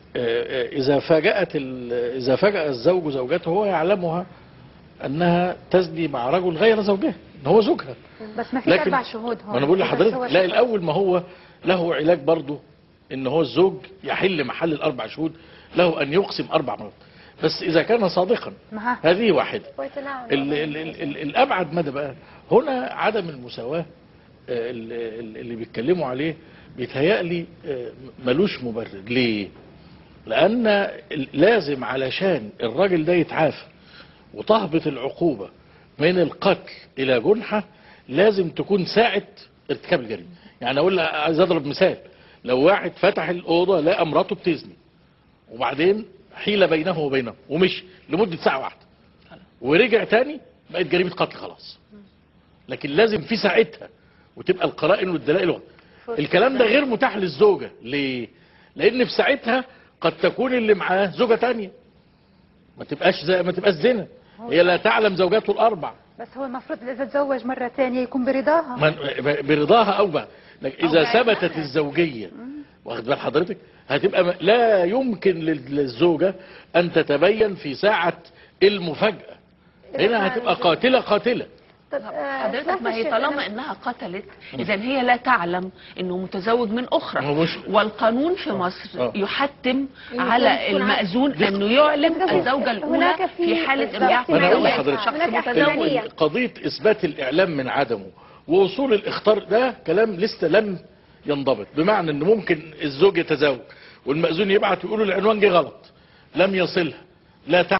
آه، إذا فاجأت ال- إذا فاجأ الزوج زوجته هو يعلمها أنها تزني مع رجل غير زوجها إن هو زوجها بس ما في لكن اربع شهود هون ما انا بقول بس هو لحضرتك لا شهود. الاول ما هو له علاج برضه ان هو الزوج يحل محل الاربع شهود له ان يقسم اربع مرات بس اذا كان صادقا ما ها. هذه واحده ويتناول ال ال ال ال الابعد مدى بقى هنا عدم المساواه آه، ال- ال- اللي بيتكلموا عليه بيتهيألي آه، ملوش مبرر ليه لان ال- لازم علشان الراجل ده يتعافى وتهبط العقوبة من القتل إلى جنحة لازم تكون ساعة ارتكاب الجريمة يعني أقول عايز أضرب مثال لو واحد فتح الأوضة لقى مراته بتزني وبعدين حيل بينه وبينه ومشي لمدة ساعة واحدة ورجع تاني بقت جريمة قتل خلاص لكن لازم في ساعتها وتبقى القرائن والدلائل واضحة. الكلام ده غير متاح للزوجة ليه لأن في ساعتها قد تكون اللي معاه زوجة تانية ما تبقاش زي ما تبقاش زنا هي لا تعلم زوجاته الاربع بس هو المفروض اذا تزوج مره ثانيه يكون برضاها من برضاها او بقى لكن أو اذا بعدها. ثبتت الزوجيه واخد بال حضرتك هتبقى م- لا يمكن لل- للزوجه ان تتبين في ساعه المفاجاه هنا هتبقى قاتله قاتله طب آه، حضرتك سمعت ما هي الشيء طالما أنا- انها قتلت اذا هي لا تعلم انه متزوج من اخرى ما هو مش- والقانون في مصر آه. يحتم إنه على يكون عارف. المأذون انه يعلم بالضبط. الزوجه الاولى هناك في- في حاله بالضبط. ارجاع ما أنا أقول زواج لحضرتك. شخص هناك متزوج احتمالية. قضيه اثبات الاعلام من عدمه ووصول الاخطار ده كلام لسه لم ينضبط بمعنى ان ممكن الزوج يتزوج والمأذون يبعت ويقول له العنوان جه غلط لم يصلها لا